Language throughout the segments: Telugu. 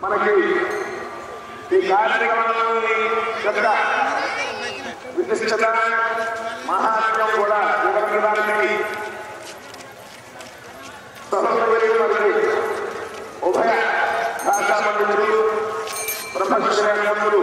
మనకి ఈ కార్యక్రమంలోని యొక్క విశిష్టత మహాత్మ్యం కూడా వివరించడానికి సహోదరులు మరియు ఉభయ భాషా పండితులు ప్రపంచములు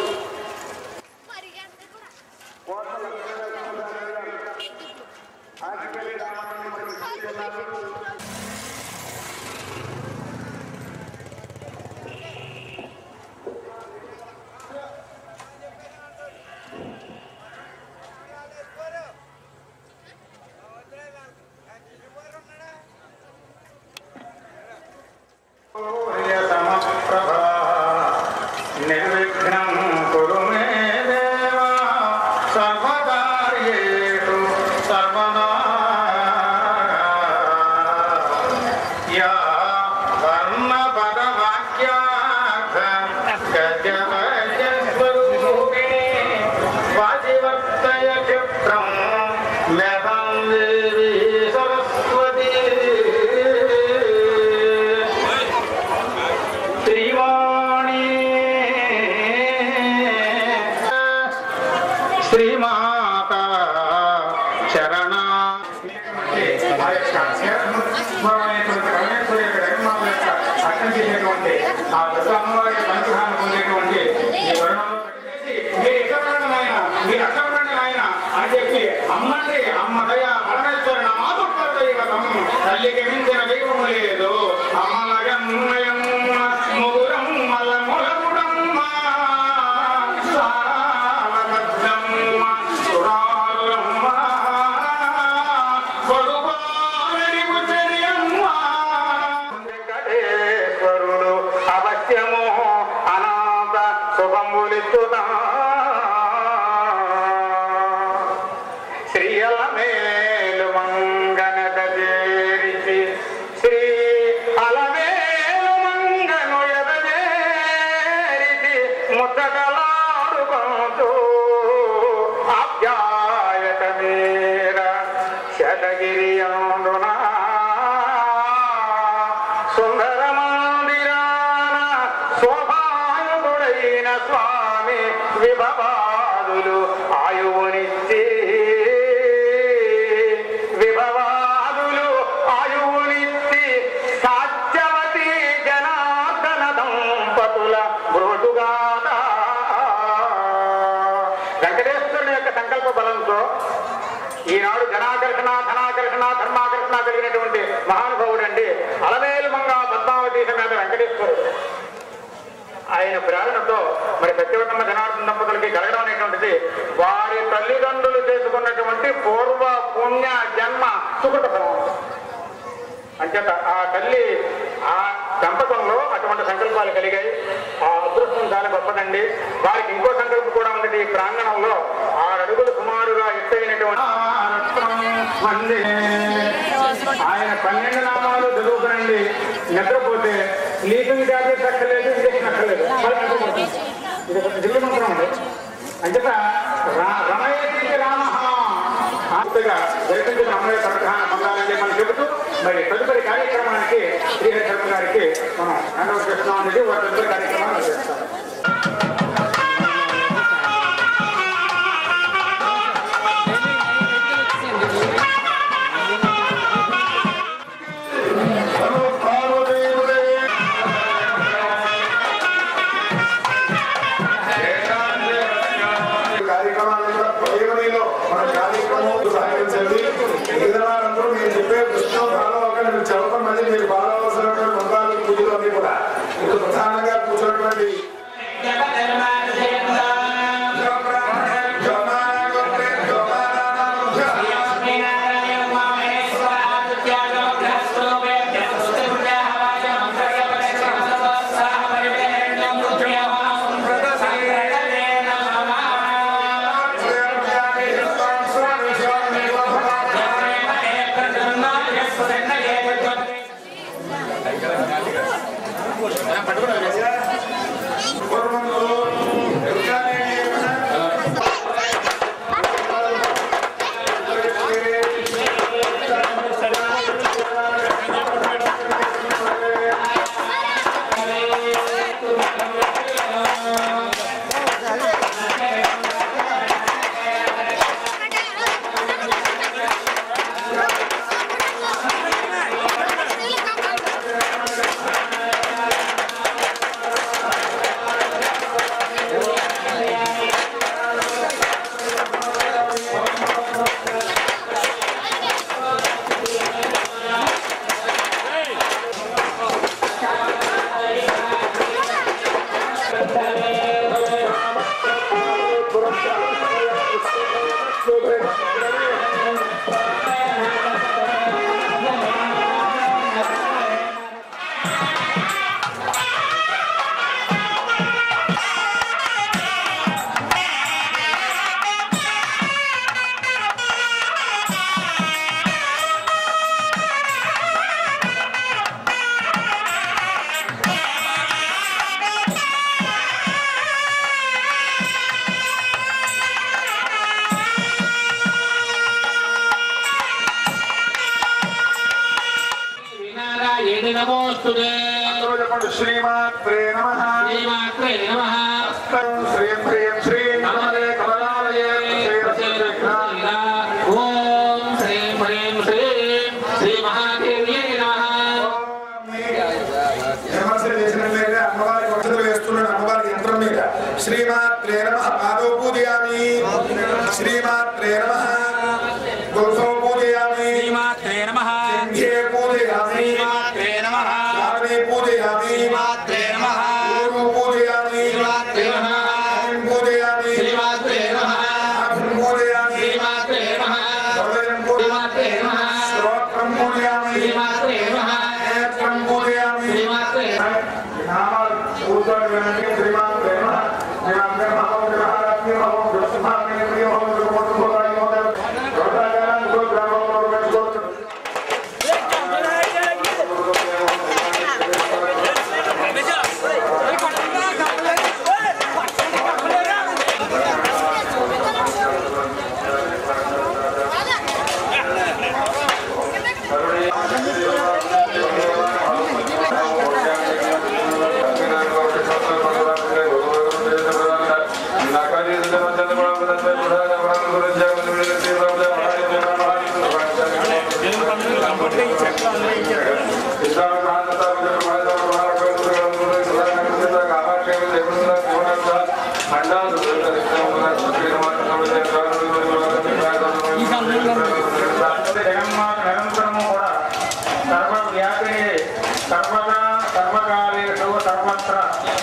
నిర్విఘ్నం కురు మే దేవ సర్వకార్యేషు సర్వదా యా వర్ణ పద వాక్యార్థ గద్యపద్యస్వరూపిణి వాజివర్తయ క్షిప్రం మేధం దేవి సరస్వతి శ్రీవాణి శ్రీమాత చరణ ఆ అమ్మవారికి పంచహాన్ని పొందేటువంటి ఈ వర్ణంలో మీరు ఇక్కడ ఉండండి నాయన, మీరు అక్కడ ఉండండి నాయన అని చెప్పి అమ్మండి అమ్మ దయ పరమేశ్వరి నా మాతృత్వ దైవతం తల్లికి మించిన దైవం లేదు అమ్మలగన్నయమ్మ ముగురం మల్లములముడమ్మ సారభద్రమ్మ సురారులమ్మ కొడుకోనడి ముచ్చరియమ్మ వెంకటేశ్వరుడు అవశ్యము అనాథ శుభములిస్తున్నా శ్రీ అలమేలు మంగనద చేరిచి శ్రీ అలమేలు మంగను ఎదజేరిచి ముద్దగలాడుకుంటూ ఆప్యాయత మీర శతగిరి అందునా సుందర మందిరాన శోభాయుడైన స్వామి విభవాదులు ఆయువునిచ్చి విభవాదులు ఆయువునిచ్చి సాధ్యవతి జనార్దన దంపతుల బ్రోటుగాట వెంకటేశ్వరుని యొక్క సంకల్ప బలంతో ఈనాడు జనాకర్షణ ధనాకర్షణ ధర్మాకర్షణ కలిగినటువంటి మహానుభావుడు అండి అలమేలు మంగ పద్మావతి సమేత వెంకటేశ్వరుడు ఆయన ప్రేరణతో మరి సత్యవతమ్మ జనార్దన దంపతులకి కలగడం అనేటువంటిది వారి తల్లిదండ్రులు చేసుకున్నటువంటి పూర్వ పుణ్య జన్మ సుకృత ఫలం అంచేత ఆ తల్లి ఆ దంపతంలో అటువంటి సంకల్పాలు కలిగాయి ఆ అదృష్టం చాలా గొప్పదండి వారికి ఇంకో సంకల్పం కూడా ఉంది ఈ ప్రాంగణంలో ఆరు అడుగులు సుమారుగా ఎత్తైనటువంటి ఆయన పన్నెండు నామాలు చదువుకునండి నిద్రపోతే స్లీపింగ్ ట్యాబ్లెట్స్ అక్కర్లేదు ఇంజక్షన్ అక్కర్లేదు మళ్ళీ నిద్రపోతుంది. ఇది ఒక దివ్య మంత్రం అండి అంచేత రా- రమయేతి రామ ఆస్తిగా జరిపించిన అమ్మయ్య ప్రధాన పొందాలని మనం చెబుతూ మరి తదుపరి కార్యక్రమానికి శ్రీహరి శర్మ గారికి మనం హ్యాండ్ ఓవర్ చేస్తున్నాం అనేది వారి తదుపరి కార్యక్రమాలు చేస్తాం కార్యక్రమాలు కూడా ప్రయోజనంలో మన కార్యక్రమం సహకరించండి మిగతా వారందరూ నేను చెప్పే కృష్ణ బాగా ఒకటి మీరు చెప్పడం మళ్ళీ మీరు బాగా అవసరమైనటువంటి మంత్రాలు పూజలు అన్ని కూడా ఇప్పుడు ప్రధానంగా కూర్చున్నటువంటి నారాయణ నమోస్తుతే అందరూ చెప్పండి శ్రీమాత్రే నమః శ్రీమాత్రే నమః శ్రీం శ్రీం శ్రీం నమదే కమలాలయే శ్రీరస్య ఓం శ్రీం హ్రీం శ్రీం శ్రీ మహాదేవ్యై నమః విమర్శ చేసినట్లయితే అమ్మవారికి వసతులు వేస్తున్నాడు అమ్మవారి యంత్రం మీద శ్రీమాత్రే నమ పాదో పూజయామి శ్రీమాత్రే నమ తులసో పూజయామి శ్రీమాత్రే నమః సింహే పూజయామి శ్రీమాత్రే నమః యామే పూజయామి శ్రీమాత్రే నమః గురు పూజయామి శ్రీమాత్రే నమః హరిం పూజయామి శ్రీమాత్రే నమః నాభిం పూజయామి శ్రీమాత్రే నమః హృదయం పూజయామి శ్రీమాత్రే నమః శ్రోత్రం పూజయామి శ్రీమాత్రే నమః నేత్రం పూజయామి శ్రీమాత్రే నామాలు కూర్చొని వినండి శ్రీమాన్ ప్రేమ శ్రీమాన్ మహోం మహారాజ్ఞ మహోం దుస్మాగ్ని ప్రియ మహోం దుర్మోత్తం భోగాయి మహోదయం రోడ్డాగారం గో గ్రామంలో పెట్టుకోవచ్చు జగన్మాత నిరంతరము కూడా సర్వ వ్యాపిని సర్వదా సర్వకాలేషు సర్వత్ర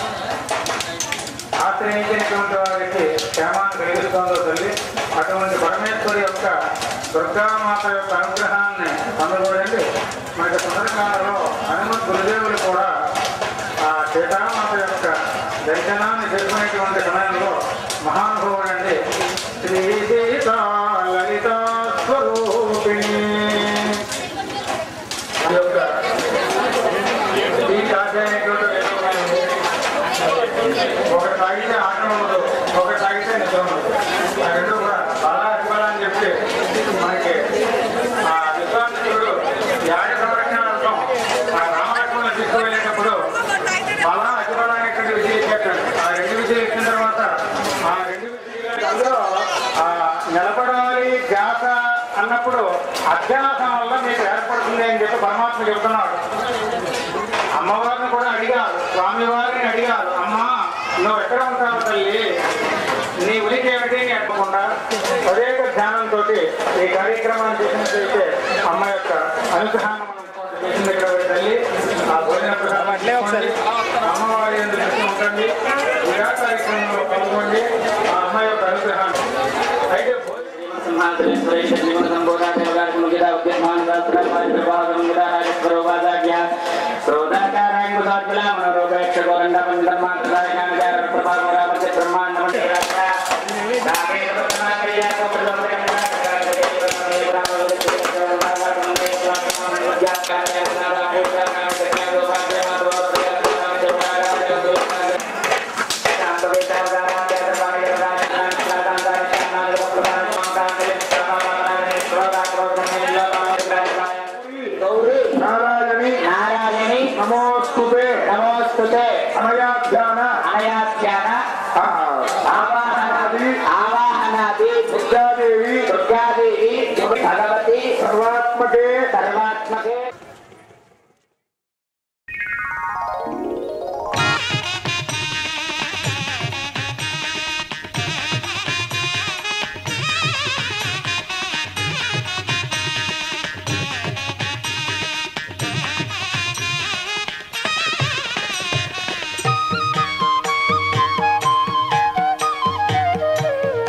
ఆశ్రయించినటువంటి వారికి క్షేమాన్ని కలిగిస్తుందో తల్లి అటువంటి పరమేశ్వరి యొక్క దుర్గామాత యొక్క అనుగ్రహాన్ని అందుకోండి మనకి సుందరకాలలో హనుమత్ గురుదేవులు కూడా ఆ సీతామాత యొక్క దర్శనాన్ని చేసుకునేటువంటి సమయంలో మహానుభావుడండి శ్రీ సీతా లలితా స్వరూపిణి ఈ యొక్క ఈ కాసేటువంటి ఒకటి తాగితే ఆటం ఉండదు ఒకటి తాగితే నిద్ర ఉండదు ఆ రెండు కూడా బాగా ఇవ్వాలని చెప్పి మనకి ఆ విశ్వామిత్రుడు యాగ సంరక్షణార్థం ఆ రామలక్ష్మణ తీసుకువెళ్ళేటప్పుడు బాగా అతిబలం అనేటువంటి విషయం ఇచ్చేటాడు ఆ రెండు విషయాలు ఇచ్చిన తర్వాత ఆ రెండు విషయాలు అందులో ఆ నిలబడాలి ధ్యాస అన్నప్పుడు అధ్యాసం వల్ల మీకు ఏర్పడుతుంది అని చెప్పి పరమాత్మ చెప్తున్నాడు అమ్మవారిని కూడా అడిగారు స్వామివారిని అడిగారు అమ్మా నువ్వు ఎక్కడ ఉంటావు తల్లి నీ ఉనికి ఏమిటి అని అడగకుండా తదేక ధ్యానంతో ఈ కార్యక్రమాన్ని చేసినట్లయితే అమ్మ యొక్క అనుగ్రహాన్ని మనం చేసిన దగ్గర పోయి తల్లి ఆ భోజన ప్రసాదం తీసుకోండి. అమ్మవారి ఎందుకు దృష్టి ఉండండి విరా కార్యక్రమంలో పాల్గొండి ఆ అమ్మ యొక్క అనుగ్రహాన్ని అయితే భోజనం గౌరీ నారాయణి నారాయణి నమోస్తుతే నమోస్తుతే అనయాధ్యాన అనయాధ్యాన ఆ, ఆవాహనాది ఆవాహనాది దుర్గాదేవి దుర్గాదేవి భగవతి సర్వాత్మకే సర్వాత్మకే ఆ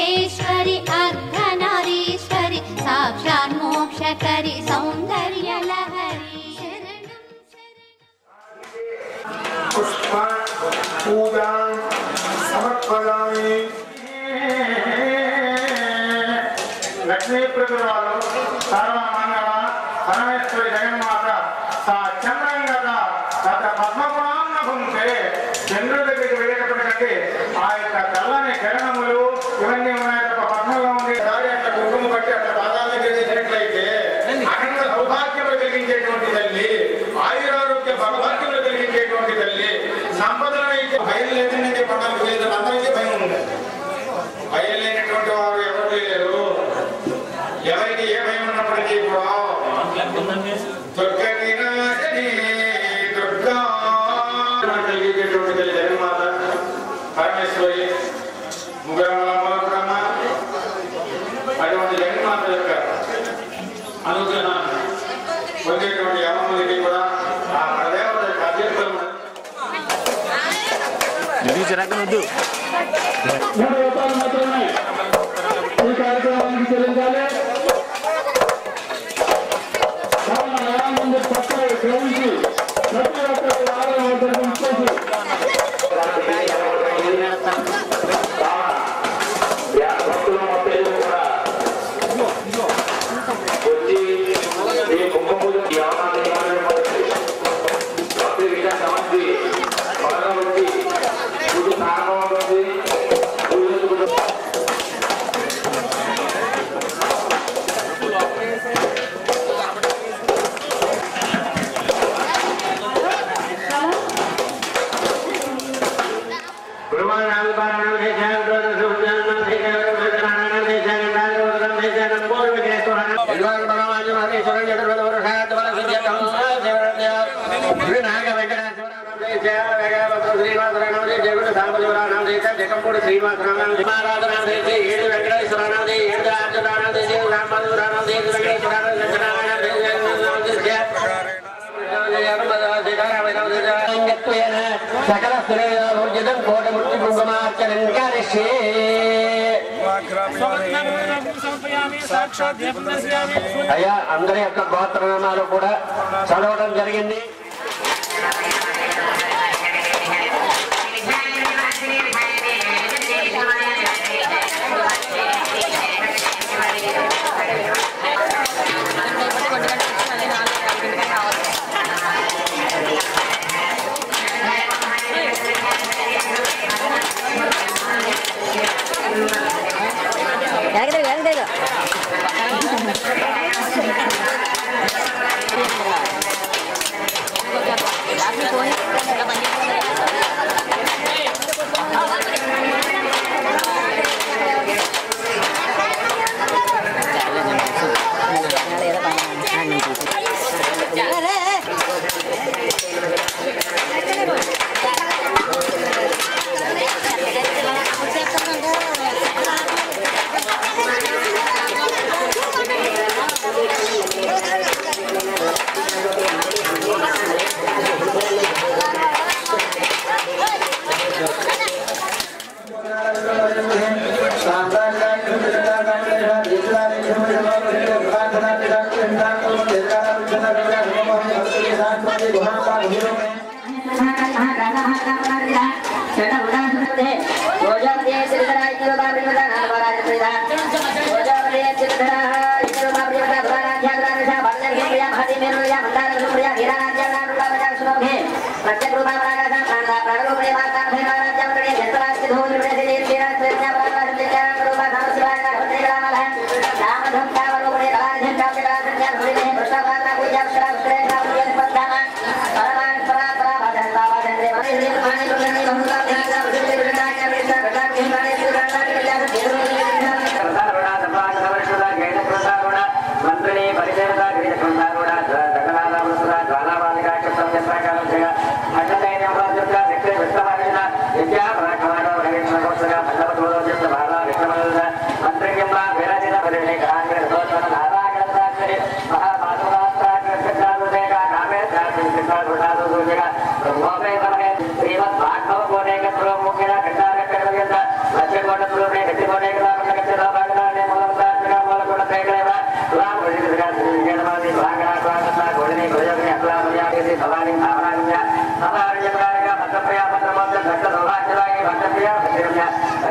సర్వేశ్వరి అర్ధనారీశ్వరి సాక్షాన్ మోక్షకరి సౌందర్య లహరి శరణం శరణం పుష్ప పూజా సమర్పయామి లక్ష్మీ ప్రతివారు సర్వమంగళ పరమేశ్వరి జగన్మాత సా చంద్రం కదా గత పద్మపురాన్న భుంతే చంద్రుడి దగ్గరికి వెళ్ళేటప్పటికంటే ఆ యొక్క తెల్లని కిరణములు ఇవన్నీ ఉన్నాయి తప్ప పద్మంలో ఉంది దారి అట్లా కుంకుమ బట్టి అట్లా పాదాల దగ్గర చేసినట్లయితే అఖండ సౌభాగ్యములు కలిగించేటువంటి తల్లి ఆయురారోగ్య సౌభాగ్యములు కలిగించేటువంటి తల్లి సంపదలను ఇచ్చే భయం లేదండి పండుగ లేదు అందరికీ భయం ఉంది భయం లేనటువంటి వారు ఎవరు లేరు ఎవరికి ఏ భయం ఉన్నప్పటికీ కూడా దుర్గని నాశని దుర్గా కలిగేటువంటి తల్లి జగన్మాత పరమేశ్వరి ముగ్గురమ్మ అటువంటి జగన్మాత యొక్క అనుగ్రహాన్ని పొందేటువంటి యావమందికి కూడా ఆ దేవత యొక్క అభ్యర్థులు మూడు రూపాయలు మాత్రమే ఈ కార్యక్రమానికి చెల్లించాలి కావున ఎలా ముందు పక్కన గ్రహించి ప్రతి ఒక్కరి ఆదాయం జరిపించేసి భక్తులు మొత్తం కూడా వచ్చి ఈ కుంభ పూజ భక్తి విద్యా సమస్య బాగా వచ్చి పూజ ప్రారంభమవుతుంది పూజించుకుంటూ సకల స్థిరం కోటముట్టి కుంకుమార్చనం కరిష్యే అయ్యా అందరి యొక్క గోత్రనామాలు కూడా చదవడం జరిగింది మంత్రిని పరిదేవత గిరిజ కృందారుడ జగన్నాథ జ్వాలాబాలిక క్షిప్తం చంద్రకాలం అడ్డైన శక్తి విశ్వమైన విద్యా పరాక్రమాణ రవీంద్ర కోసగ పల్లవ దూరోజస్త బాల విక్రమద మంత్రికింబ విరజిత పరిణి కాంగ్రె దోషణ నారాయణాక్షరి మహాపాదురాత్రాక్షరాదుదేక కామే ధ్యానం కృష్ణాదుడాదు సూచక బ్రహ్మోపేతమే శ్రీమద్ భాగవత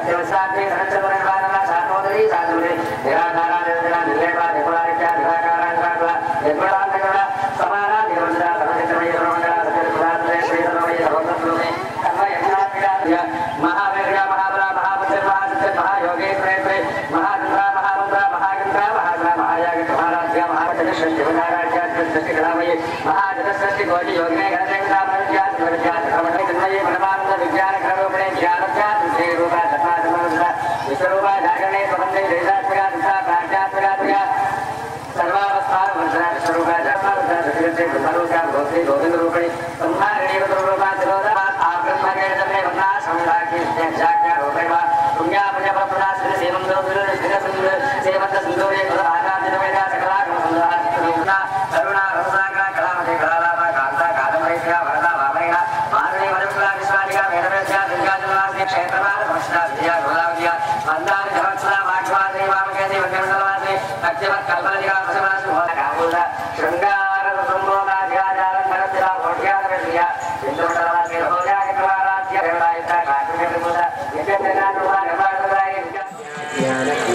సత్యవశాంతి సహచరణ సాతోదరి సాధురి నిరాకారా నిర్జన నిర్లేప నిపుణారిత్య నిరాకారా నిరాకుల నిర్గుణాంతకుల సమాన నిరంజన సర్వచిత్రమయ సర్వమంగళ సత్యప్రదాత్రే శ్రీధర్మయ సర్వసంస్కృతి కర్మ యజ్ఞాత్మిక మహావేద మహాబల మహాపుత్ర మహాసత్య మహాయోగేశ్వరేశ్వరి మహాచంద్ర మహామంత్ర మహాయంత్ర మహాగ్ర మహాయాగ మహారాజ్య మహాపతి షష్ఠి మహారాజ్య షష్ఠి కళామయి మహాజన షష్ఠి కోటి యోగినే గణదేవతా విద్యా విద్యా క్రమణే చిన్మయే పరమానంద విజ్ఞాన క్రమరూపిణే జ్ఞానత్యా శ్రీ రూప సత్మాత్మ విశ్వరూప జాగరణే ప్రబంధే దేశాత్మక దిశా ప్రాజ్ఞాత్మక सर्वावस्थान वंशना स्वरूप धर्म वंशना सकृत्य ब्रह्मरूप भोक्ति गोविंद रूपणी संहारिणी रूप तिरोधा आप ब्रह्म के जन्मे वंदना संभाग्य जाज्ञा रूपेवा पुण्या पुण्य प्रपदा श्री सेवंदो विरुद्ध श्री सुंदर सेवंत सुंदोरे पद आराधित वेदा सकला सुंदरा करुणा रसाग्र कलामति कलालाभ कांता कादम्बरीश्या वरदा वामरेण मारुणी वरकुला विश्वानिका वेदवेद्या दुर्गाजनवासी क्षेत्रवाद भक्षणा विद्या गोदावद्या मंदार जवत्सला माघवासी वामकेसी वन्यमंडलवासी अक्षवत् कल्पलजिका वसवासी भोला काबूला शृंगार संबोधा ध्याजाल धरतिला भोट्या विद्या इंद्रमंडलवासी भोजा कित्वाराज्य देवतायिता काकुण्य विभूता यज्ञतेना नुमा निर्वाणसदाय विद्या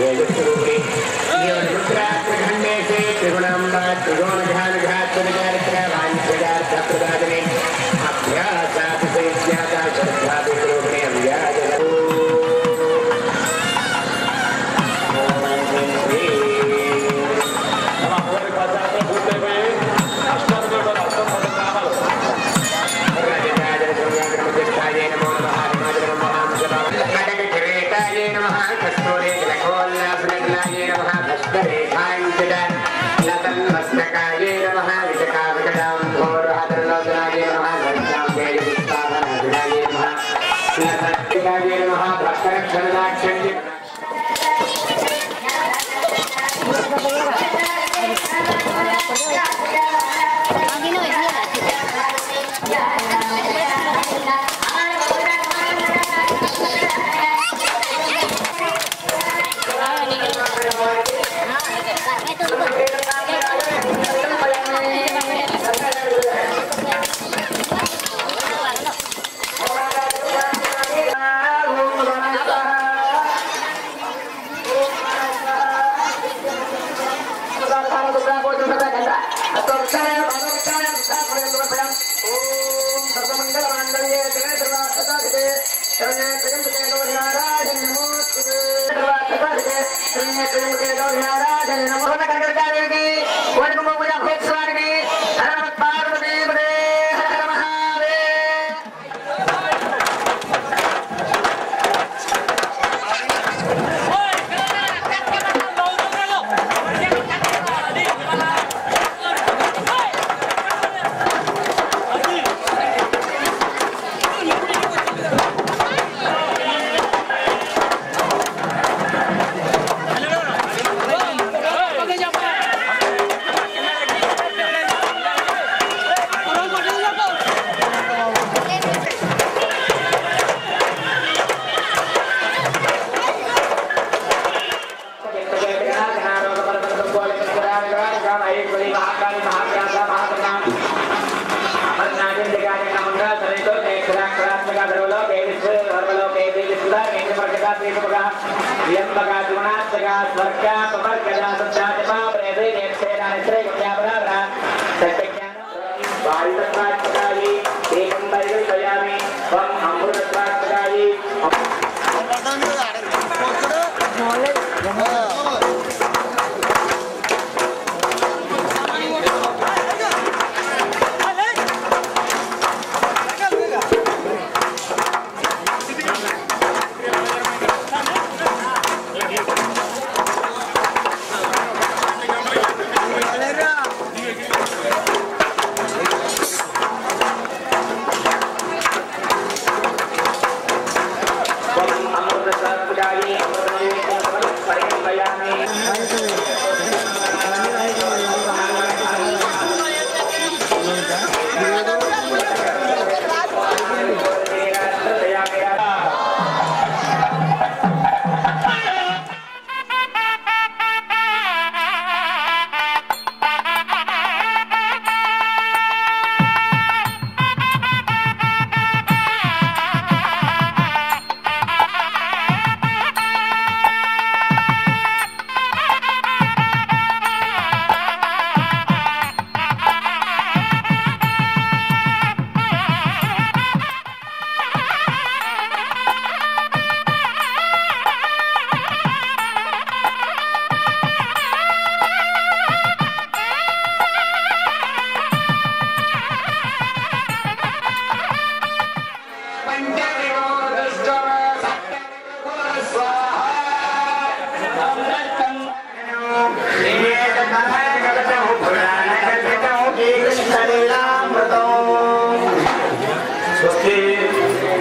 శ్రీ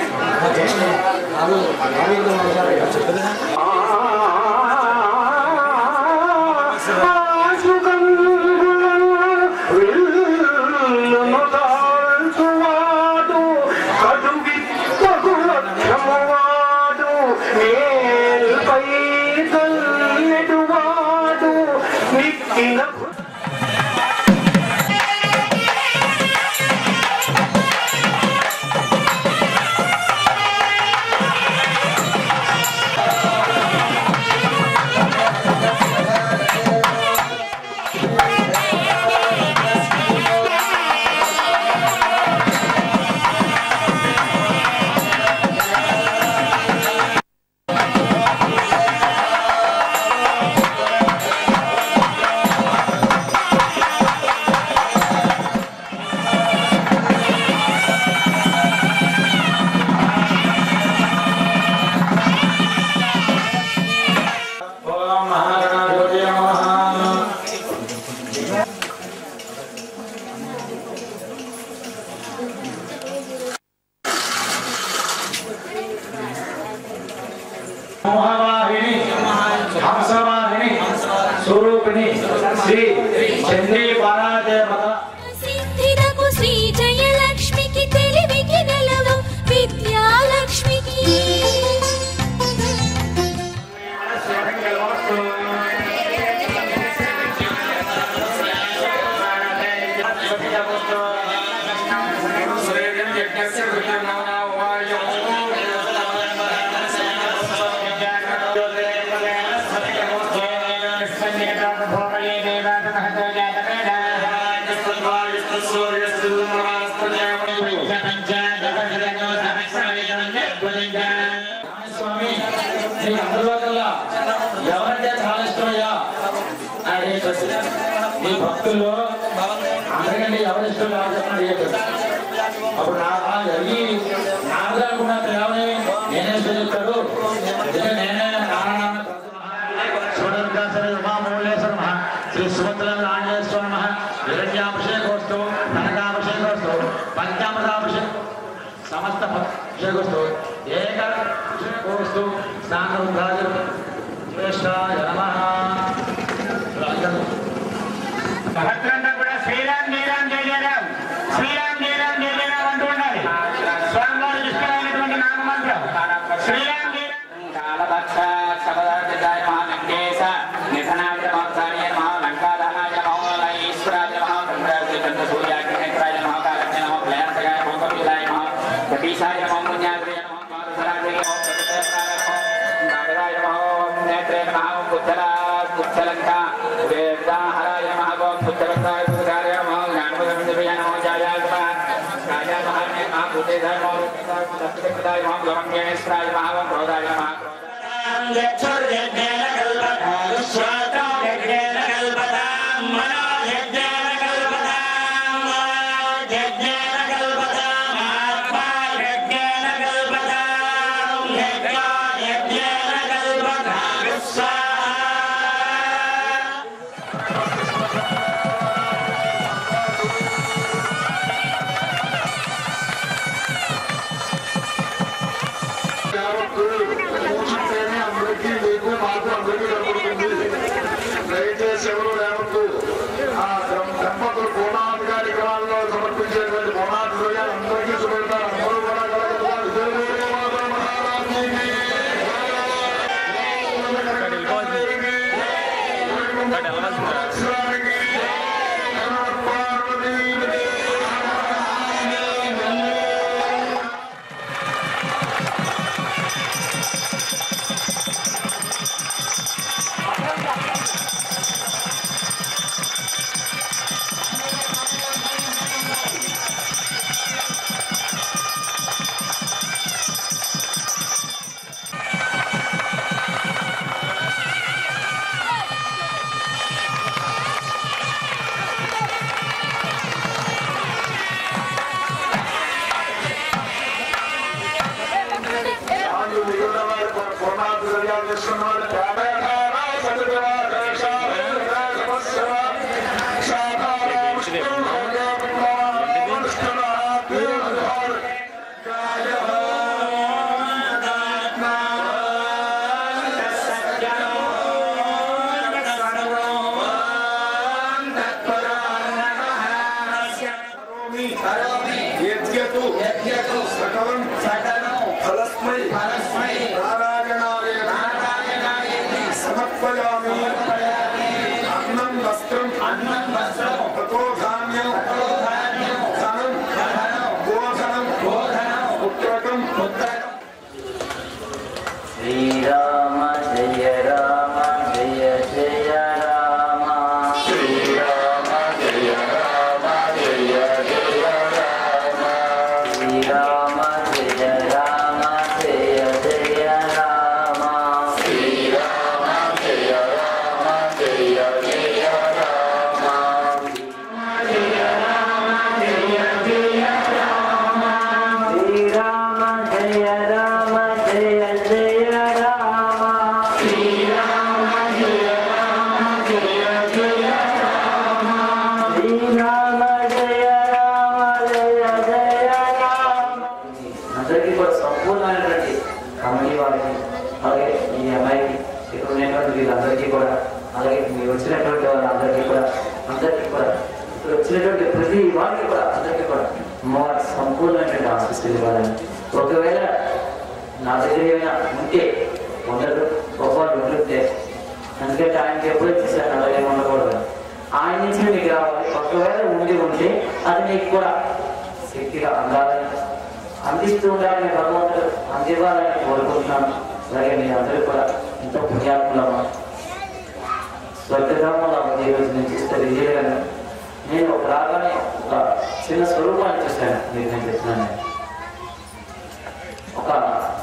మోహవాహిని హంసవాహిని స్వరూపిణి శ్రీ చండీ పరాదేవత సిద్ధిదకు శ్రీ జయలక్ష్మికి తెలివికి నెలవు విద్యాలక్ష్మికి స్వామి నీ అందరిలో కల్లా ఎవరంటే చాలా ఇష్టమయ్యా అడిగే ప్రశ్న నీ భక్తుల్లో అందరికంటే ఎవరి ఇష్టం ఎవరు చెప్పండి అడిగే ప్రశ్న అప్పుడు నా ఆ జరిగి నాకు అనుకున్నా కేవలం నేనే చెప్తాడు అందుకే నేనే నారాయణ శివదుర్గాసన ఉమామూలేశ్వర నమ శ్రీ సుభద్ర ఆంజనేశ్వర నమ హిరణ్యాభిషేకోస్తు కనకాభిషేకోస్తు పంచామృతాభిషేకం సమస్త అభిషేకోస్తు ఏక అభిషేకోస్తు స్నానరుద్రాజ శ్రేష్ఠాయ నమః భక్తులంతా కూడా శ్రీరామ్ జయరామ్ జయ జయరామ్ శ్రీరామ్ జయరామ్ జయ జయరామ్ అంటూ ఉండాలి స్వామివారికి ఇష్టమైనటువంటి నామమంత్రం శ్రీరామ్ జయరామ్ కాలభక్ష సపదార్థాయ మహా లంకేశ నిధనాయ మహాసాయ మహా లంకాదహాయ మహా ఈశ్వరాయ మహా చంద్రాయ చంద్ర సూర్యాగ్నినేత్రాయ మహా కాలజ్ఞ నమః ప్లయాంతకాయ మహా కపిలాయ మహా కపీశాయ మహా పుణ్యాగ్రయ మహా ద్వాదశరాజయ మహా ప్రకటేశ్వరాయ మహా నాగరాయ మహా నేత్రే మహా బుద్ధలా బుద్ధలంక వేదాహరాయ మహా గోం బుద్ధలంకాయ బుద్ధాయ మహా జ్ఞానపదమింద్రియ నమో జాయాయ మహా రాజా మహా మహా భూతేశాయ మహా రూపేశాయ మహా దత్తకృతాయ మహా గౌరమ్యేశ్వరాయ మహా గోం క్రోధాయ మహా కూర్చుంటేనే అందరికీ మీకు మాకు అందరికీ కనబడుతుంది దయచేసి ఎవరు లేవద్దు ఆ దంప- దంపతులు పూర్ణాది కార్యక్రమాల్లో సమర్పించేటువంటి పూర్ణాది ద్రవ్యాలు అందరికీ చూపెడతారు అందరూ కూడా కలగలుగుతారు జై జై మాతా మహారాజ్ఞికి. వాళ్ళు మిగిలిన వారి పూర్ణాది ద్రవ్యాలు తీసుకున్న వాళ్ళు తేడా సత్యవాద సమస్య సాధారణ కమిటీ వారికి అలాగే ఈ అమ్మాయికి ఇక్కడ ఉన్నటువంటి వీళ్ళందరికీ కూడా అలాగే మీరు వచ్చినటువంటి వాళ్ళందరికీ కూడా అందరికీ కూడా ఇక్కడ వచ్చినటువంటి ప్రతి వారికి కూడా అందరికీ కూడా అమ్మవారి సంపూర్ణమైనటువంటి ఆశీస్సులు ఇవ్వాలని ఒకవేళ నా దగ్గర ఏమైనా ఉంటే ఉండదు ఒకవారు ఉంటుంటే ఎందుకంటే ఆయనకి ఎప్పుడు ఇచ్చేసాను అలాగే ఉండకూడదు ఆయన నుంచి మీకు రావాలి ఒకవేళ ఉండి ఉంటే అది మీకు కూడా శక్తిగా అందాలని అందిస్తూ ఉండాలని భగవంతుడు అందివ్వాలని కోరుకుంటున్నాను అలాగే మీ అందరూ కూడా ఎంతో పుణ్యాత్ములమ్మా స్వర్గధామంలో ఉంది ఈ రోజు నేను చూస్తే విజయగాను నేను ఒక రాగానే ఒక చిన్న స్వరూపాన్ని చూశాను మీరు నేను చెప్తున్నాను నేను. ఒక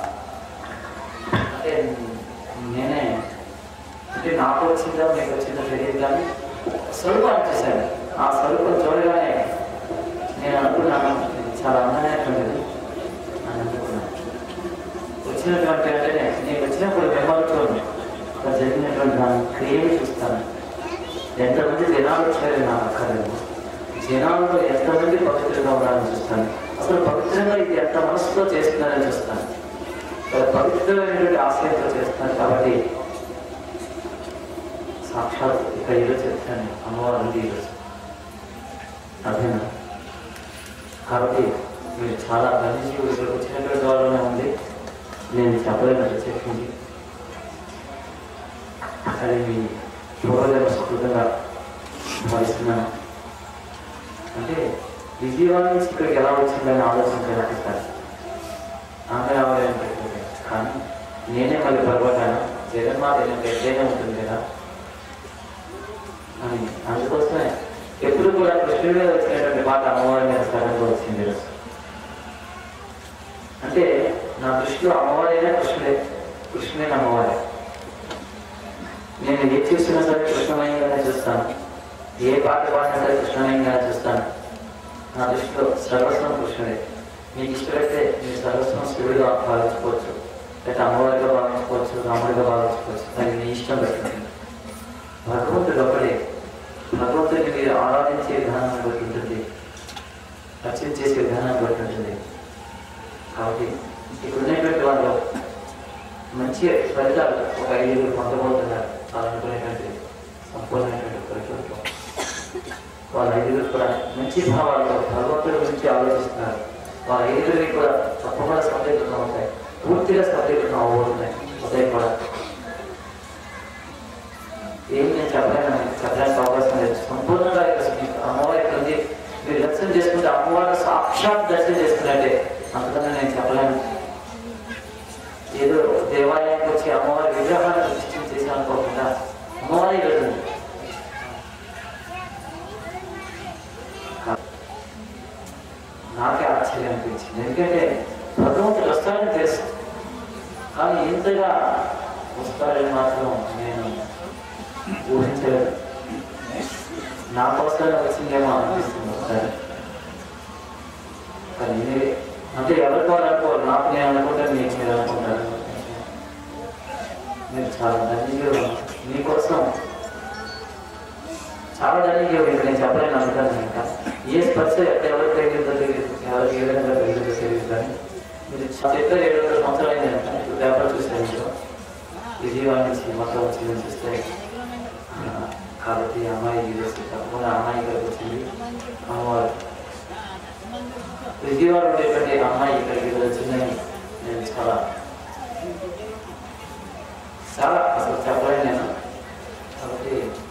అంటే నేనే అంటే నాకు వచ్చిందో మీకు వచ్చిందో తెలియదు కానీ స్వరూపాన్ని చూశాను ఆ స్వరూపం చూడగానే నేను అనుకున్నాను ఇది చాలా అందమైనటువంటిది అని అనుకున్నాను వచ్చినటువంటి వెంటనే నేను వచ్చినప్పుడు మిమ్మల్ని అక్కడ జరిగినటువంటి నా క్రియలు చూస్తాను ఎంతమంది జనాలు వచ్చారో నాకు అక్కర్లేదు జనాల్లో ఎంతమంది పవిత్రంగా ఉండాలని చూస్తాను అసలు పవిత్రంగా ఇది ఎంత మనసుతో చేస్తున్నారని చూస్తాను చాలా పవిత్రమైనటువంటి ఆశయంతో చేస్తాను కాబట్టి సాక్షాత్ ఇక్కడ ఈరోజు చెప్తాను అమ్మవారు ఉంది ఈరోజు అర్థమైనా కాబట్టి మీరు చాలా ధన్యజీవులు ఇక్కడికి వచ్చినటువంటి వాళ్ళనే ఉంది నేను చెప్పలేనట్టు చెప్పింది అది మీ పూర్వజన్మ స్ఫూర్తిగా భావిస్తున్నాను అంటే విజయవాడ నుంచి ఇక్కడికి ఎలా వచ్చిందని ఆలోచించాలంటే సార్ ఆమె రావాలని పెట్టలేదు కానీ నేనే మళ్ళీ పొరపాటాను జగన్మాత అయినా పెద్దనే ఉంటుంది కదా అని అందుకోసమే ఎప్పుడు కూడా కృష్ణుడి మీద వచ్చినటువంటి మాట అమ్మవారి మీద సడన్గా వచ్చింది ఈరోజు. అంటే నా దృష్టిలో అమ్మవారైనా కృష్ణుడే కృష్ణుడే అమ్మవారే నేను ఏ చూసినా సరే కృష్ణమయంగానే చూస్తాను ఏ పాట పాడినా సరే కృష్ణమయంగానే చూస్తాను నా దృష్టిలో సర్వస్వం కృష్ణుడే మీకు ఇష్టమైతే మీరు సర్వస్వం శివుడిగా భావించుకోవచ్చు లేకపోతే అమ్మవారిగా భావించుకోవచ్చు రాముడిగా భావించుకోవచ్చు అది మీ ఇష్టం పెట్టండి భగవంతుడు ఒకడే భగవంతుడిని మీరు ఆరాధించే విధానాన్ని బట్టి ఉంటుంది అర్చన చేసే విధానాన్ని బట్టి ఉంటుంది కాబట్టి ఇక్కడ ఉన్నటువంటి వాళ్ళు మంచి ఫలితాలు ఒక ఐదుగురు పొందబోతున్నారు వాళ్ళు అనుకునేటువంటి సంపూర్ణమైనటువంటి పరిచయంతో వాళ్ళ ఐదుగురు కూడా మంచి భావాలతో భగవంతుడి గురించి ఆలోచిస్తున్నారు వాళ్ళ ఐదుగురికి కూడా తప్పకుండా సఫలీకృతం అవుతాయి పూర్తిగా సఫలీకృతం అవ్వబోతున్నాయి ఉదయం కూడా ఏం నేను చెప్పలేను చెప్పడానికి అవకాశం లేదు సంపూర్ణంగా ఇక్కడ మీకు అమ్మవారి ఇక్కడ ఉంది మీరు దర్శనం చేసుకుంటే అమ్మవారిని సాక్షాత్ దర్శనం చేసుకున్నట్టే అంతకన్నా నేను చెప్పలేను ఏదో దేవాలయానికి వచ్చి అమ్మవారి విగ్రహాన్ని ప్రతిష్ఠ చేసి అనుకోకుండా అమ్మవారి వెళ్తుంది నాకే ఆశ్చర్యం అనిపించింది ఎందుకంటే భగవంతుడు వస్తాడని తెలుసు కానీ ఇంతగా వస్తాడని మాత్రం నేను ఊహించలేదు నా కోసమే వచ్చిందేమో అనిపిస్తుంది ఒకసారి కానీ నేనే- అంటే ఎవరికి వాళ్ళు అనుకోరు నాకు నేను అనుకుంటాను మీకు మీరు అనుకుంటారు మీరు చాలా ధన్యులు మీకోసం చాలా ధన్యులు మీకు నేను చెప్పలేను అనుకుంటాను ఇంకా ఏ స్పర్శ ఎవరికి తెలియదో తెలియదు ఎవరికి ఏ విధంగా తెలియదో తెలియదు కానీ మీరు చెప్పారు ఏడు వందల సంవత్సరాలు అయింది అంట. ఇప్పుడు పేపర్ చూసాను మీరు విజయవాడ నుంచి మొత్తం వచ్చి చూస్తే ఆ, కాబట్టి ఈ అమ్మాయి ఈరోజు తప్పకుండా అమ్మాయి ఇక్కడికి వచ్చింది అమ్మవారు విజయవాడ ఉండేటువంటి అమ్మాయి ఇక్కడికి ఈరోజు వచ్చిందని నేను చాలా చాలా అసలు చెప్పలేను నేను కాబట్టి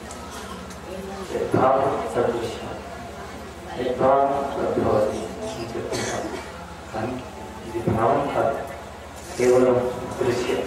భావం సదృశ్యం భావం సద్భవతి అని చెప్తున్నాను కానీ ఇది భావం కాదు కేవలం దృశ్యం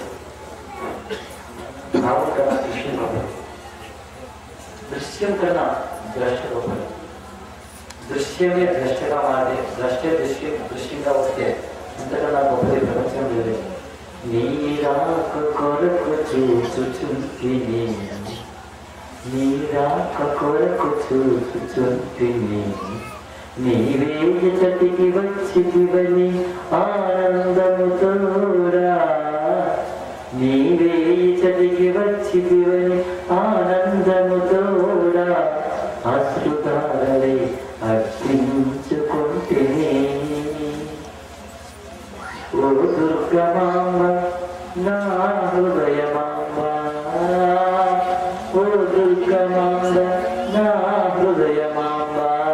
భావం కన్నా దృశ్యం గొప్పది దృశ్యం కన్నా ద్రష్ట గొప్పది దృశ్యమే ద్రష్టగా మారి ద్రష్ట దృశ్యం దృశ్యంగా వస్తే అంతకన్నా గొప్పది ప్రపంచం లేదు నీ రాక కొరకు చూచుచుంటిని నీ రాక కొరకు చూచుచుంటిని నీవే చటికి వచ్చితివని ఆనందముతోరా నీవే చటికి వచ్చితివని ఆనందముతోరా అశ్రుతారలై అర్పించుకుంటేనే ఓ దుర్గమాంబ నా హృదయమాంబ ఓ దుర్గమాంబ నా హృదయమాంబ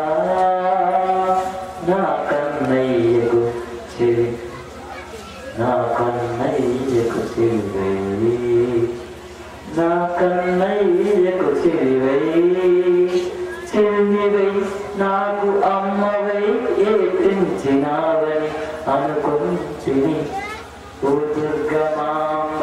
నా కన్నయ్యకు చెవి నా కన్నయ్యకు చెవివై నా కన్నయ్యకు చెవివై చెవివై నాకు అమ్మవై ఏపించినావని అనుకుంచిని ఓ దుర్గమాంబ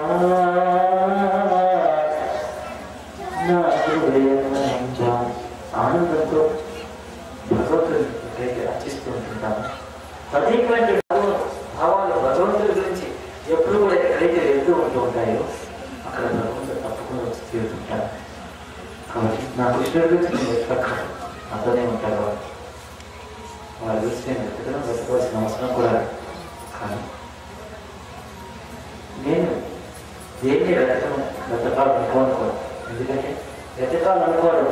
నా హృదయమాంబ ఆనందంతో భగవంతుడికి అర్చిస్తూ ఉంటుంటాను ప్రత్యేకమైన భావాలు భగవంతుడి గురించి ఎప్పుడు కూడా ఎక్కడైతే వెళ్తూ ఉంటూ ఉంటాయో అక్కడ భగవంతుడు తప్పకుండా వచ్చి తీరుతుంటారు కాబట్టి నా కృష్ణుడి గురించి నేను వెతక అతనే ఉంటారు వాళ్ళు వాళ్ళ గురించి నేను వెతకడం వెతకవలసిన అవసరం కూడా లేదు. కానీ నేను దేన్ని వెతకను వెతకాలనుకోను కూడా ఎందుకంటే వెతకాలనుకోవడం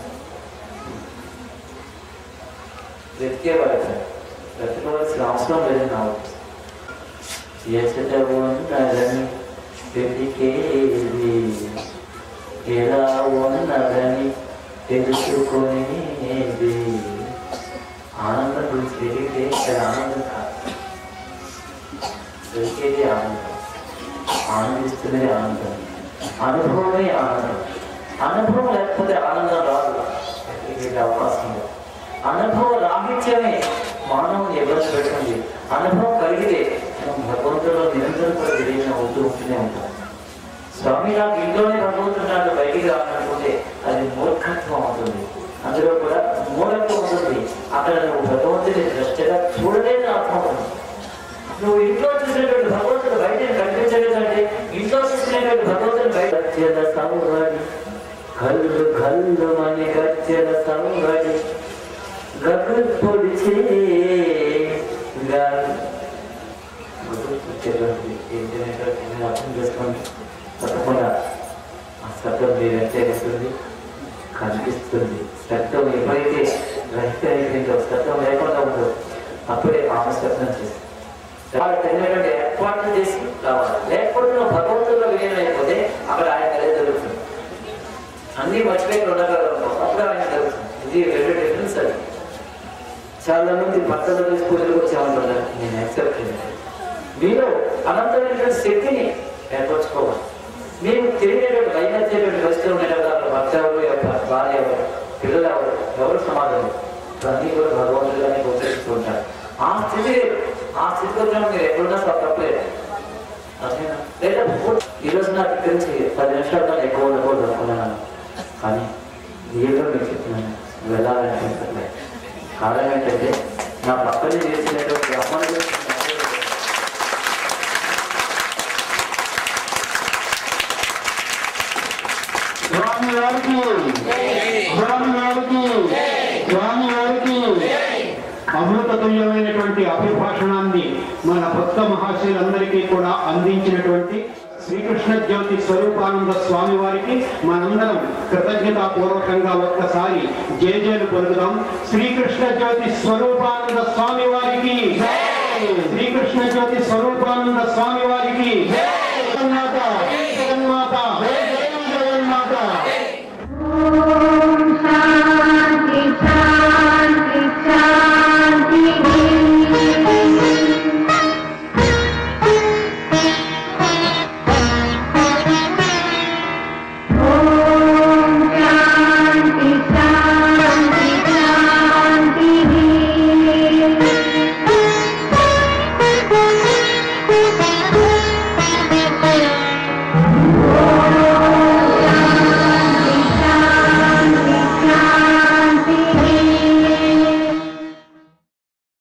వెతికే వాళ్ళకి వెతకవలసిన అవసరం లేదు నా ఎసట ఉన్నదని వెతికేది ఎలా ఉన్నదని తెలుసుకునేది ఆనందం గురించి వెతికితే ఇక్కడ ఆనందం కాదు దొరికేది ఆనందం ఆనందిస్తున్నది ఆనందం అనుభవమే ఆనందం అనుభవం లేకపోతే ఆనందం రాదు వెతికే అవకాశం లేదు అనుభవ రాహిత్యమే మానవుని ఇబ్బంది పెడుతుంది అనుభవం కలిగితే మనం భగవంతుడు నిరంతరం కూడా విలీనం అవుతూ ఉంటూనే ఉంటాం స్వామి నాకు ఇంట్లోనే భగవంతుడు నాకు బయటికి రావాలనుకుంటే అది మూర్ఖత్వం అవుతుంది అందులో కూడా మూఢత్వం ఉంటుంది అక్కడ నువ్వు భగవంతుని దృష్టిగా చూడలేని ఆత్మ ఉంటుంది నువ్వు ఇంట్లో చూసినటువంటి భగవంతుడు బయటని కనిపించలేదంటే ఇంట్లో చూసినటువంటి భగవంతుడు బయట గజ్జల సంగడి కళ్ళు కళ్ళు అని గజ్జల సంగడి గగ్గు పొడిచే గాలి వచ్చేటువంటి ఏంటంటే నేను అర్థం చేసుకోండి తప్పకుండా ఆ శబ్దం మీరు వ్యక్తీకరిస్తుంది కనిపిస్తుంది శబ్దం ఎప్పుడైతే రహిత అయిపోయిందో శబ్దం లేకుండా ఉందో అప్పుడే ఆమె శబ్దం చేస్తుంది వాళ్ళు తగినటువంటి ఏర్పాట్లు చేసి రావాలి లేకపోతే నువ్వు భగవంతుల్లో విలీనం అయిపోతే అక్కడ ఆయన కలిగి జరుగుతుంది అన్ని మర్చిపోయి ఉండగలరు అప్పుడు ఆయన జరుగుతుంది ఇది రెండు డిఫరెన్స్ అది చాలా మంది భర్తలు కలిసి పూజలకు వచ్చామంటున్నారు నేను యాక్సెప్ట్ చేయను మీలో అనంతమైనటువంటి శక్తిని ఏర్పరచుకోవాలి మేము తెలియనటువంటి వైనత్యటువంటి పరిస్థితులు ఉన్నాయి కదా అక్కడ భర్త ఎవరు ఎవరు భార్య ఎవరు పిల్లలు ఎవరు ఎవరు సమాధానం అన్నీ కూడా భగవంతుడిగానే గోచరిస్తూ ఉంటారు ఆ స్థితి ఆ స్థితిలో మీరు ఎప్పుడున్నా తప్పలేదు అర్థమైనా? లేదా ఈ రోజు నాకు ఇక్కడి నుంచి పది నిమిషాల కన్నా ఎక్కువ ఉండకూడదు అనుకున్నాను కానీ ఏదో మీకు చెప్తున్నాను వెళ్ళాలనిపించట్లేదు కారణం ఏంటంటే నా పక్కనే చేసినటువంటి అమ్మని గురించి నాకు తెలియదు. స్వామి వారికి స్వామి వారికి స్వామి వారికి అమృతతుల్యమైనటువంటి అభిభాషణాన్ని మన భక్త మహాశయులందరికీ కూడా అందించినటువంటి శ్రీకృష్ణ జ్యోతి స్వరూపానంద స్వామి వారికి మనందరం కృతజ్ఞతాపూర్వకంగా ఒక్కసారి జేజేలు పలుకుదాం శ్రీకృష్ణ జ్యోతి స్వరూపానంద స్వామి వారికి శ్రీకృష్ణ జ్యోతి స్వరూపానంద స్వామి వారికి జగన్నాథ